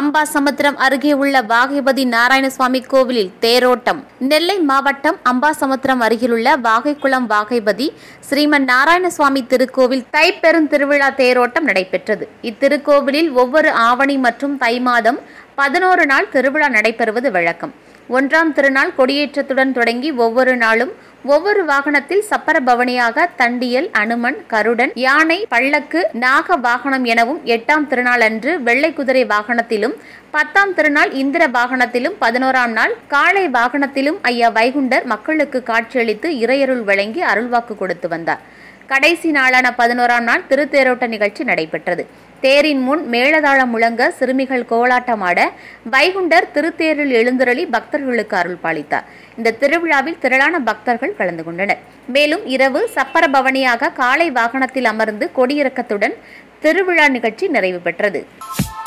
அம்பாசமுத்திரம் அருகே உள்ள வாகைபதி நாராயணசுவாமி கோவிலில் தேரோட்டம் நெல்லை மாவட்டம் அம்பாசமுத்திரம் அருகிலுள்ள வாகைக்குளம் வாகைபதி ஸ்ரீமன் நாராயணசுவாமி திருக்கோவில் தைப்பெருந்திருவிழா தேரோட்டம் நடைபெற்றது இத்திருக்கோவிலில் ஒவ்வொரு ஆவணி மற்றும் தை மாதம் பதினோரு நாள் திருவிழா நடைபெறுவது வழக்கம் ஒன்றாம் திருநாள் கொடியேற்றத்துடன் தொடங்கி ஒவ்வொரு நாளும் ஒவ்வொரு வாகனத்தில் சப்பர பவனியாக தண்டியல் அனுமன் கருடன் யானை பல்லக்கு நாக வாகனம் எனவும் எட்டாம் திருநாள் அன்று வெள்ளை குதிரை வாகனத்திலும் பத்தாம் திருநாள் இந்திர வாகனத்திலும் பதினோராம் நாள் காளை வாகனத்திலும் ஐயா வைகுண்டர் மக்களுக்கு காட்சியளித்து இறையருள் வழங்கி அருள்வாக்கு கொடுத்து வந்தார் கடைசி நாளான பதினோராம் நாள் திருத்தேரோட்ட நிகழ்ச்சி நடைபெற்றது தேரின் முன் மேளதாளம் முழங்க சிறுமிகள் கோலாட்டமாட வைகுண்டர் திருத்தேரில் எழுந்தருளி பக்தர்களுக்கு அருள் பாலித்தார் இந்த திருவிழாவில் திரளான பக்தர்கள் கலந்து கொண்டனர் மேலும் இரவு சப்பர பவனியாக காலை வாகனத்தில் அமர்ந்து கொடியிறக்கத்துடன் திருவிழா நிகழ்ச்சி நிறைவு பெற்றது